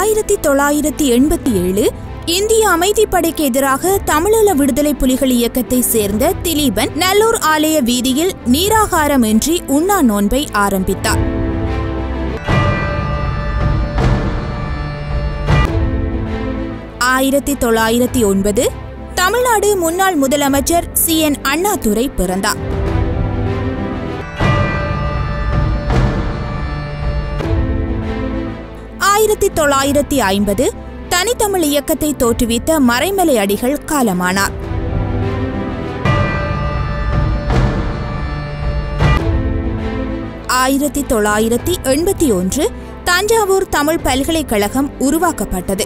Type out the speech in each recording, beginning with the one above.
ஆயிரத்தி தொள்ளாயிரத்தி எண்பத்தி ஏழு இந்திய அமைதிப்படைக்கு எதிராக தமிழீழ விடுதலை புலிகள் இயக்கத்தை சேர்ந்த திலீபன் நல்லூர் ஆலய வீதியில் நீராகாரமின்றி உண்ணா நோன்பை ஆரம்பித்தார் ஆயிரத்தி தொள்ளாயிரத்தி ஒன்பது தமிழ்நாடு முன்னாள் முதலமைச்சர் சி என் அண்ணாதுரை பிறந்தார் ஆயிரத்தி தொள்ளாயிரத்தி ஐம்பது தனித்தமிழ் இயக்கத்தை தோற்றுவித்த மறைமலை அடிகள் காலமானார் ஆயிரத்தி தொள்ளாயிரத்தி எண்பத்தி ஒன்று தஞ்சாவூர் தமிழ் பல்கலைக்கழகம் உருவாக்கப்பட்டது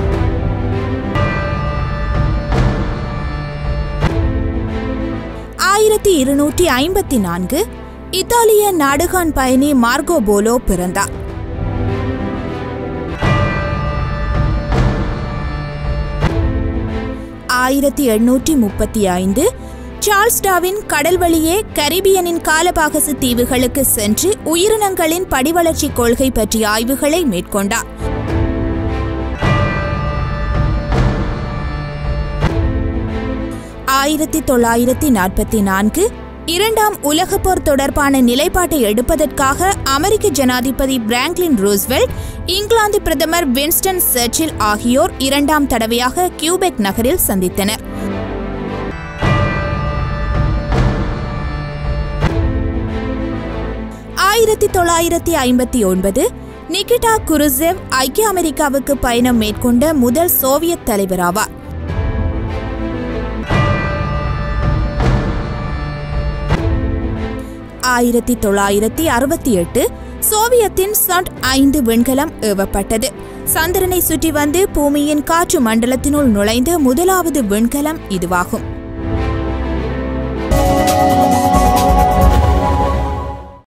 ஆயிரத்தி இருநூற்றி ஐம்பத்தி நான்கு இத்தாலிய நாடுகான் பயணி மார்கோ போலோ பிறந்தார் ஆயிரத்தி எண்ணூற்றி முப்பத்தி ஐந்து சார்ல்ஸ் டாவின் கடல் வழியே கரிபியனின் காலபாகசு தீவுகளுக்கு சென்று உயிரினங்களின் படிவளர்ச்சி கொள்கை பற்றிய ஆய்வுகளை மேற்கொண்டார் ஆயிரத்தி தொள்ளாயிரத்தி நாற்பத்தி நான்கு இரண்டாம் உலகப் போர் தொடர்பான நிலைப்பாட்டை எடுப்பதற்காக அமெரிக்க ஜனாதிபதி பிராங்க்லின் ரூஸ்வெல்ட் இங்கிலாந்து பிரதமர் வின்ஸ்டன் சர்ச்சில் ஆகியோர் இரண்டாம் தடவையாக கியூபெக் நகரில் சந்தித்தனர் ஆயிரத்தி தொள்ளாயிரத்தி ஐம்பத்தி ஒன்பது நிகிட்டா குருசெவ் ஐக்கிய அமெரிக்காவுக்கு பயணம் மேற்கொண்ட முதல் சோவியத் தலைவராவார் ஆயிரத்தி தொள்ளாயிரத்தி அறுபத்தி எட்டு சோவியத்தின் சட் ஐந்து விண்கலம் ஏவப்பட்டது சந்திரனை சுற்றி வந்து பூமியின் காற்று மண்டலத்தினுள் நுழைந்த முதலாவது விண்கலம் இதுவாகும்